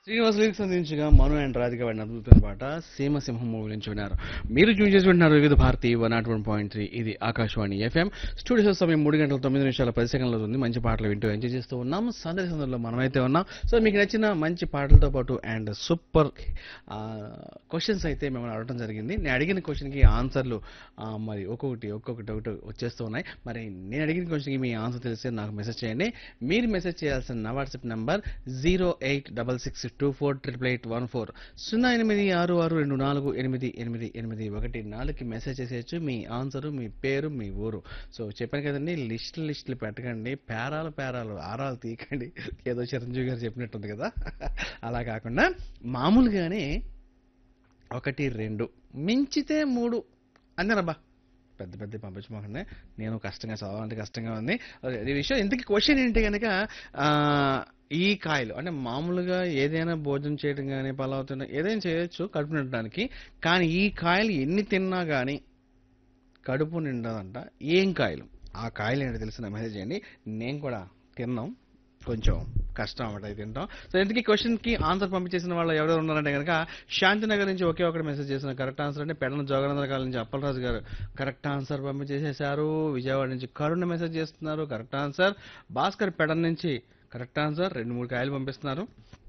Srinivas lyrics అందించగా మను and Radhika వాడిన అద్భుతమైన పాట సీమసింహం మూవీ నుంచి విన్నారు మీరు చూసి చేసి వింటున్నారు Vividh Bharati one nought one point three ఇది ఆకాశవాణి ఎఫ్ఎం స్టూడియో సమయం మూడు గంటల తొమ్మిది నిమిషాల పది సెకండ్లు ఉంది మంచి పాటలు వింటూ ఎంజాయ్ చేస్తూ ఉన్నాం సందడి సందడిలో మనమైతే ఉన్నాం సో మీకు నచ్చిన మంచి పాటలతో పాటు అండ్ సూపర్ క్వశ్చన్స్ అయితే మిమ్మల్ని అడగడం జరిగింది నేను అడిగిన క్వశ్చన్కి ఆన్సర్లు ఆ, మరి ఒక్కొక్కటి ఒక్కొక్కటి ఒకటి వచ్చేస్తూ ఉన్నాయి మరి నేను అడిగిన క్వశ్చన్కి మీ ఆన్సర్ తెలిస్తే నాకు మెసేజ్ చేయండి మీరు మెసేజ్ చేయాల్సిన నా WhatsApp number zero eight double six two four triple eight one four సున్నా ఎనిమిది ఆరు ఆరు రెండు నాలుగు ఎనిమిది ఎనిమిది ఎనిమిది ఒకటి నాలుగుకి మెసేజ్ చేసేయచ్చు మీ ఆన్సరు మీ పేరు మీ ఊరు సో చెప్పాను కదండి లిస్టులు లిస్టులు పెట్టకండి పేరాలు పేరాలు ఆరాలు తీయకండి ఏదో చిరంజీవి గారు చెప్పినట్టుంది కదా అలా కాకుండా మామూలుగానే ఒకటి రెండు మించితే మూడు అంతేనబ్బా పెద్ద పెద్ద పంపించమాకండి నేను కష్టంగా చదవాలంటే కష్టంగా ఉంది అదే, ఈ విషయం ఇంతకీ క్వశ్చన్ ఏంటి కనుక ఆ, ఈ కాయలు అంటే మామూలుగా ఏదైనా భోజనం చేయడం కానీ పలావ్ తినడం ఏదైనా చేయొచ్చు కడుపు నిండడానికి కానీ ఈ కాయలు ఎన్ని తిన్నా కానీ కడుపు నిండదంట ఏం కాయలు ఆ కాయలు ఏంటో తెలిసిన మెసేజ్ చేయండి నేను కూడా తిన్నాం కొంచెం కష్టం అన్నమాట ఇది తింటాం సో ఇంతకీ క్వశ్చన్కి ఆన్సర్ పంపించేసిన వాళ్ళు ఎవరెవరు ఉన్నారంటే కనుక శాంతినగర్ నుంచి ఒకే ఒకటి మెసేజ్ చేసిన కరెక్ట్ ఆన్సర్ అంటే పెడన జోగనందర కాలం నుంచి అప్పలరాజు గారు కరెక్ట్ ఆన్సర్ పంపించేసేసారు విజయవాడ నుంచి కరుణ మెసేజ్ చేస్తున్నారు కరెక్ట్ ఆన్సర్ భాస్కర్ పెడన్ నుంచి కరెక్ట్ ఆన్సర్ రెండు మూడు కాయలు పంపిస్తున్నారు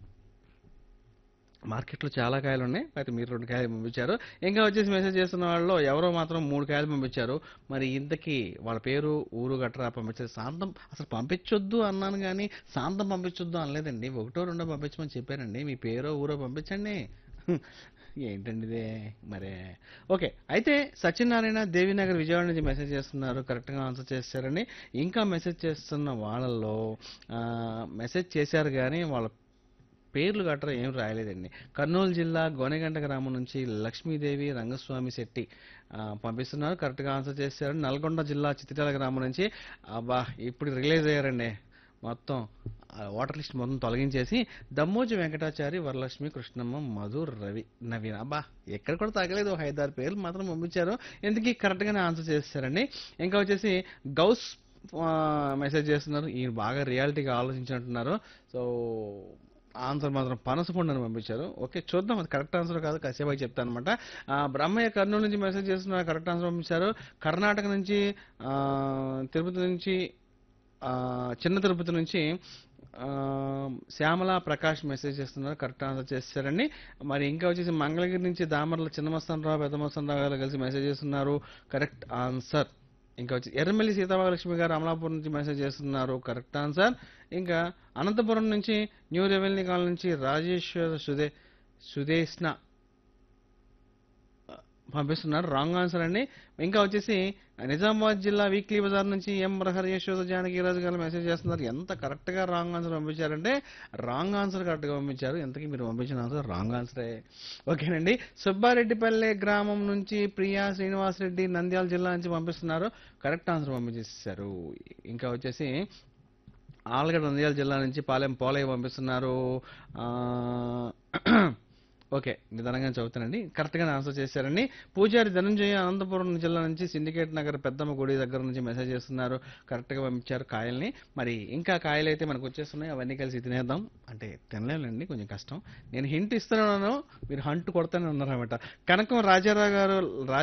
మార్కెట్లో చాలా కాయలు ఉన్నాయి అయితే మీరు రెండు కాయలు పంపించారు ఇంకా వచ్చేసి మెసేజ్ చేస్తున్న వాళ్ళు ఎవరో మాత్రం మూడు కాయలు పంపించారు మరి ఇంతకీ వాళ్ళ పేరు ఊరు గట్రా పంపించారు శాంతం అసలు పంపించొద్దు అన్నాను కానీ శాంతం పంపించొద్దు అనలేదండి ఒకటో రెండో పంపించమని చెప్పానండి మీ పేరో ఊరో పంపించండి ఏంటండి ఇదే మరే ఓకే అయితే సత్యనారాయణ దేవినగర్ విజయవాడ నుంచి మెసేజ్ చేస్తున్నారు కరెక్ట్గా ఆన్సర్ చేశారని ఇంకా మెసేజ్ చేస్తున్న వాళ్ళల్లో ఆ, మెసేజ్ చేశారు కానీ వాళ్ళ పేర్లు గట్రా ఏం రాయలేదండి కర్నూలు జిల్లా గోనెగంట గ్రామం నుంచి లక్ష్మీదేవి రంగస్వామి శెట్టి ఆ, పంపిస్తున్నారు కరెక్ట్గా ఆన్సర్ చేశారు నల్గొండ జిల్లా చిత్రాల గ్రామం నుంచి అబ్బా ఇప్పుడు రిలీజ్ అయ్యారండి మొత్తం ఆ వాటర్ లిస్ట్ మొత్తం తొలగించేసి దమ్మోజి వెంకటాచారి వరలక్ష్మి కృష్ణమ్మ మధు రవి నవీన్ అబ్బా ఎక్కడ కూడా తగ్గలేదు ఒక ఐదారు పేర్లు మాత్రం పంపించారు ఎందుకు కరెక్ట్గానే ఆన్సర్ చేస్తారండి ఇంకా వచ్చేసి గౌస్ ఆ, మెసేజ్ చేస్తున్నారు ఈయన బాగా రియాలిటీగా ఆలోచించినట్టున్నారు సో ఆన్సర్ మాత్రం పనసపండు అని పంపించారు ఓకే చూద్దాం అది కరెక్ట్ ఆన్సర్ కాదు కాసేపు అయి చెప్తాను అనమాట బ్రహ్మయ్య కర్నూలు నుంచి మెసేజ్ చేస్తున్నారు కరెక్ట్ ఆన్సర్ పంపించారు కర్ణాటక నుంచి ఆ, తిరుపతి నుంచి ఆ, చిన్న తిరుపతి నుంచి ఆ, శ్యామల ప్రకాష్ మెసేజ్ చేస్తున్నారు కరెక్ట్ ఆన్సర్ చేశారండి మరి ఇంకా వచ్చేసి మంగళగిరి నుంచి దామర్ల చిన్నమస్తాన్ రావు పెద్దమస్తాన్ రావు గారు కలిసి మెసేజ్ చేస్తున్నారు కరెక్ట్ ఆన్సర్ ఇంకా వచ్చి ఎర్రమల్లి సీతామహాలక్ష్మి గారు అమలాపురం నుంచి మెసేజ్ చేస్తున్నారు కరెక్ట్ ఆన్సర్ ఇంకా అనంతపురం నుంచి న్యూ రెవెన్యూ కాలనీ నుంచి రాజేశ్వర సుదే సుదేష్ణ పంపిస్తున్నారు రాంగ్ ఆన్సర్ అండి ఇంకా వచ్చేసి నిజామాబాద్ జిల్లా వీక్లీ బజార్ నుంచి ఎం ప్రహర్ యశోద జానకిరాజు గారు మెసేజ్ చేస్తున్నారు ఎంత కరెక్ట్ గా రాంగ్ ఆన్సర్ పంపించారంటే రాంగ్ ఆన్సర్ కరెక్ట్ గా పంపించారు ఎంతకీ మీరు పంపించిన ఆన్సర్ రాంగ్ ఆన్సరే ఓకేనండి సుబ్బారెడ్డిపల్లె గ్రామం నుంచి ప్రియా శ్రీనివాస్ రెడ్డి నంద్యాల జిల్లా నుంచి పంపిస్తున్నారు కరెక్ట్ ఆన్సర్ పంపించేసారు ఇంకా వచ్చేసి ఆలగడ్డ నంద్యాల జిల్లా నుంచి పాలెం పోలయ్య పంపిస్తున్నారు ఆ, ఓకే నిదానంగా చదువుతానండి కరెక్ట్గానే ఆన్సర్ చేశారండి పూజారి ధనంజయ అనంతపురం జిల్లా నుంచి సిండికేట్ నగర్ పెద్దమ్మ గుడి దగ్గర నుంచి మెసేజ్ చేస్తున్నారు కరెక్ట్గా పంపించారు కాయల్ని మరి ఇంకా కాయలు అయితే మనకు వచ్చేస్తున్నాయి అవన్నీ కలిసి తినేద్దాం అంటే తినలేనండి కొంచెం కష్టం నేను హింట్ ఇస్తున్నాను మీరు హంట్ కొడతానే ఉన్నారన్నమాట కనకం రాజారావు గారు